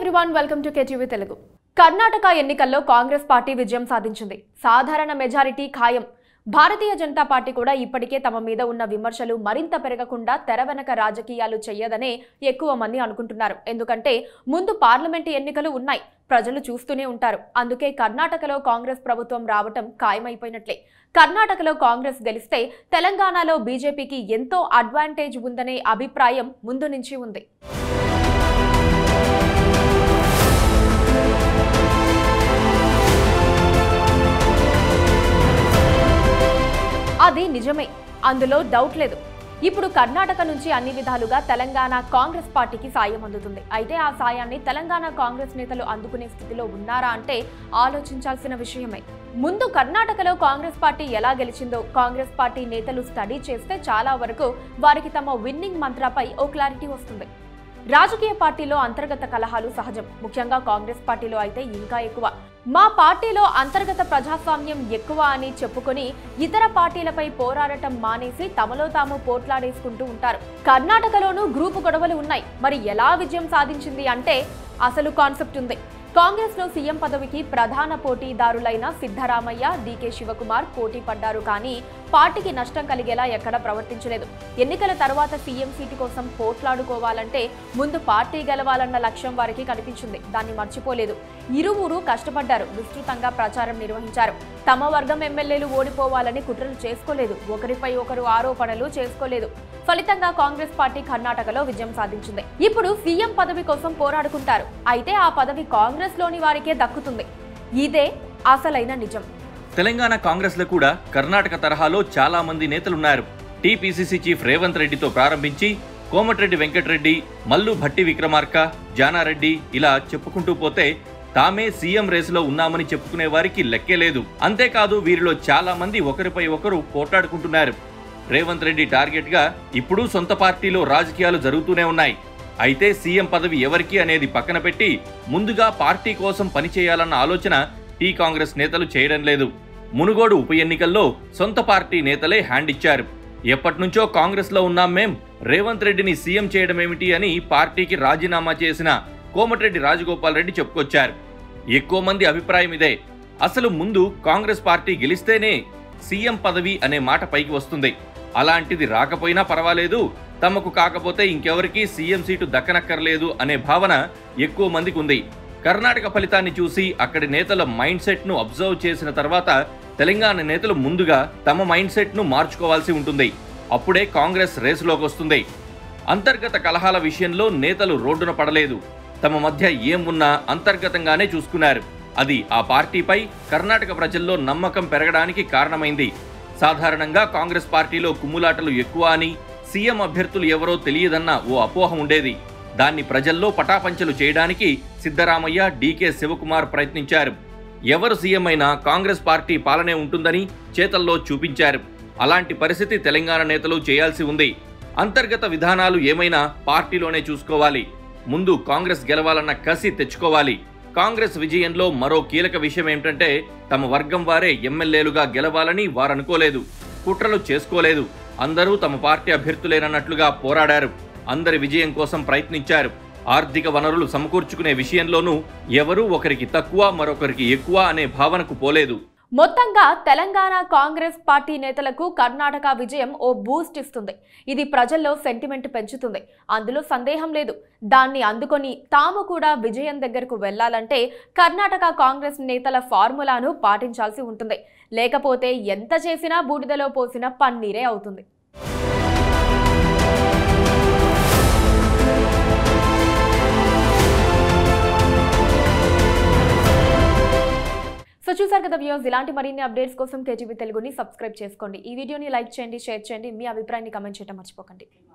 everyone welcome to KTV Telugu Karnataka ఎన్నికల్లో Congress party విజయం సాధించింది సాధారణ మెజారిటీ ఖాయం భారతీయ జనతా పార్టీ కూడా ఇప్పటికే తమ మీద ఉన్న విమర్శలు మరింత పెరగకుండా తెర వెనక రాజకీయాలు చెయ్యదనే ఎక్కువ మంది అనుకుంటున్నారు ఎందుకంటే ముందు పార్లమెంటు ఎన్నికలు ఉన్నాయి ప్రజలు చూస్తూనే ఉంటారు అందుకే కర్ణాటకలో కాంగ్రెస్ ప్రభుత్వం రావటం ఖాయమైపోయినట్లే కర్ణాటకలో కాంగ్రెస్ గెలిస్తే తెలంగాణలో బీజేపీకి ఎంతో అడ్వాంటేజ్ ఉందనే అభిప్రాయం ముందు నుంచి ఉంది అది నిజమే అందులో డౌట్ లేదు ఇప్పుడు కర్ణాటక నుంచి అన్ని విధాలుగా తెలంగాణ కాంగ్రెస్ పార్టీకి సాయం అందుతుంది అయితే ఆ సాయాన్ని తెలంగాణ కాంగ్రెస్ నేతలు అందుకునే స్థితిలో ఉన్నారా అంటే ఆలోచించాల్సిన విషయమే ముందు కర్ణాటకలో కాంగ్రెస్ పార్టీ ఎలా గెలిచిందో కాంగ్రెస్ పార్టీ నేతలు స్టడీ చేస్తే చాలా వరకు వారికి తమ విన్నింగ్ మంత్రాపై ఓ క్లారిటీ వస్తుంది రాజకీయ పార్టీలో అంతర్గత కలహాలు సహజం ముఖ్యంగా కాంగ్రెస్ పార్టీలో అయితే ఇంకా ఎక్కువ మా పార్టీలో అంతర్గత ప్రజాస్వామ్యం ఎక్కువ అని చెప్పుకొని ఇతర పార్టీలపై పోరాడటం మానేసి తమలో తాము పోట్లాడేసుకుంటూ ఉంటారు కర్ణాటకలోనూ గ్రూపు గొడవలు ఉన్నాయి మరి ఎలా విజయం సాధించింది అంటే అసలు కాన్సెప్ట్ ఉంది కాంగ్రెస్ లో సీఎం పదవికి ప్రధాన పోటీదారులైన సిద్ధరామయ్య డీకే శివకుమార్ పోటీ పడ్డారు కానీ పార్టీకి నష్టం కలిగేలా ఎక్కడ ప్రవర్తించలేదు ఎన్నికల తర్వాత సీఎం సీటు కోసం పోట్లాడుకోవాలంటే ముందు పార్టీ గెలవాలన్న లక్ష్యం వారికి కనిపించింది దాన్ని మర్చిపోలేదు ఇరువురు కష్టపడ్డారు విస్తృతంగా ప్రచారం నిర్వహించారు తమ వర్గం ఎమ్మెల్యేలు ఓడిపోవాలని కుట్రలు చేసుకోలేదు ఒకరిపై ఒకరు ఆరోపణలు చేసుకోలేదు ఫలితంగా కాంగ్రెస్ పార్టీ కర్ణాటకలో విజయం సాధించింది ఇప్పుడు సీఎం పదవి కోసం పోరాడుకుంటారు అయితే ఆ పదవి కాంగ్రెస్ లోని వారికే దక్కుతుంది ఇదే అసలైన నిజం తెలంగాణ కాంగ్రెస్లో కూడా కర్ణాటక తరహాలో చాలా మంది నేతలున్నారు టీపీసీసీ చీఫ్ రేవంత్ రెడ్డితో ప్రారంభించి కోమటిరెడ్డి వెంకటరెడ్డి మల్లు భట్టి విక్రమార్క జానారెడ్డి ఇలా చెప్పుకుంటూ పోతే తామే సీఎం రేసులో ఉన్నామని చెప్పుకునే వారికి లెక్కే లేదు అంతేకాదు వీరిలో చాలా మంది ఒకరిపై ఒకరు పోట్లాడుకుంటున్నారు రేవంత్ రెడ్డి టార్గెట్ గా ఇప్పుడు సొంత పార్టీలో రాజకీయాలు జరుగుతూనే ఉన్నాయి అయితే సీఎం పదవి ఎవరికి అనేది పక్కన పెట్టి ముందుగా పార్టీ కోసం పనిచేయాలన్న ఆలోచన టీ కాంగ్రెస్ నేతలు చేయడం లేదు మునుగోడు ఉప ఎన్నికల్లో సొంత పార్టీ నేతలే హ్యాండ్ ఇచ్చారు ఎప్పటినుంచో కాంగ్రెస్ లో ఉన్నాం మేం రేవంత్ రెడ్డిని సీఎం చేయడం ఏమిటి అని పార్టీకి రాజీనామా చేసిన కోమటిరెడ్డి రాజగోపాల్ రెడ్డి చెప్పుకొచ్చారు ఎక్కువ మంది అభిప్రాయం ఇదే అసలు ముందు కాంగ్రెస్ పార్టీ గెలిస్తేనే సీఎం పదవి అనే మాట పైకి వస్తుంది అలాంటిది రాకపోయినా పర్వాలేదు తమకు కాకపోతే ఇంకెవరికీ సీఎం సీటు దక్కనక్కర్లేదు అనే భావన ఎక్కువ మందికి ఉంది కర్ణాటక ఫలితాన్ని చూసి అక్కడి నేతల మైండ్ సెట్ ను అబ్జర్వ్ చేసిన తర్వాత తెలంగాణ నేతలు ముందుగా తమ మైండ్ సెట్ ను మార్చుకోవాల్సి ఉంటుంది అప్పుడే కాంగ్రెస్ రేసులోకి వస్తుంది అంతర్గత కలహాల విషయంలో నేతలు రోడ్డున పడలేదు తమ మధ్య ఏం ఉన్నా అంతర్గతంగానే చూసుకున్నారు అది ఆ పార్టీపై కర్ణాటక ప్రజల్లో నమ్మకం పెరగడానికి కారణమైంది సాధారణంగా కాంగ్రెస్ పార్టీలో కుమ్ములాటలు ఎక్కువ అని సీఎం అభ్యర్థులు ఎవరో తెలియదన్న ఓ అపోహ ఉండేది దాన్ని ప్రజల్లో పటాపంచలు చేయడానికి సిద్ధరామయ్య డీకే శివకుమార్ ప్రయత్నించారు ఎవరు సీఎం అయినా కాంగ్రెస్ పార్టీ పాలనే ఉంటుందని చేతల్లో చూపించారు అలాంటి పరిస్థితి తెలంగాణ నేతలు చేయాల్సి ఉంది అంతర్గత విధానాలు ఏమైనా పార్టీలోనే చూసుకోవాలి ముందు కాంగ్రెస్ గెలవాలన్న కసి తెచ్చుకోవాలి కాంగ్రెస్ విజయంలో మరో కీలక విషయం ఏమిటంటే తమ వర్గం వారే ఎమ్మెల్యేలుగా గెలవాలని వారనుకోలేదు కుట్రలు చేసుకోలేదు అందరూ తమ పార్టీ అభ్యర్థులేనన్నట్లుగా పోరాడారు అందరి విజయం కోసం ప్రయత్నించారు ఆర్థిక వనరులు సమకూర్చుకునే విషయంలోనూ ఎవరూ ఒకరికి తక్కువ మరొకరికి ఎక్కువ అనే భావనకు పోలేదు మొత్తంగా తెలంగాణ కాంగ్రెస్ పార్టీ నేతలకు కర్ణాటక విజయం ఓ బూస్ట్ ఇస్తుంది ఇది ప్రజల్లో సెంటిమెంట్ పెంచుతుంది అందులో సందేహం లేదు దాన్ని అందుకొని తాము కూడా విజయం దగ్గరకు వెళ్లాలంటే కర్ణాటక కాంగ్రెస్ నేతల ఫార్ములాను పాటించాల్సి ఉంటుంది లేకపోతే ఎంత చేసినా బూడిదలో పోసిన పన్నీరే అవుతుంది సో చూసారు కదా వ్యూస్ ఇలాంటి మరిన్ని అప్డేట్స్ కోసం కేటీవీ తెలుగుని సబ్స్క్రైబ్ చేసుకోండి ఈ వీడియోని లైక్ చేయండి షేర్ చేయండి మీ అభిప్రాయాన్ని కమెంట్ చేయడం మర్చిపోకండి